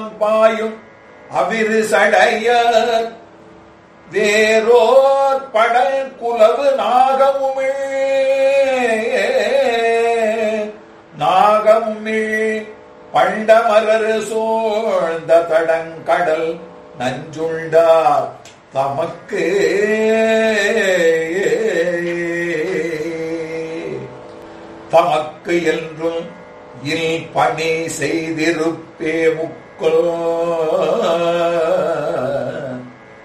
பாயும் அவிரு சடையர் வேரோர் படல் குலவு நாகமுமிழ் நாகமுமிழ் பண்டமலர் சோழ்ந்த தடங்கடல் நஞ்சுண்டார் தமக்கு தமக்கு என்றும் இல் பணி செய்திருப்பே முக்கோ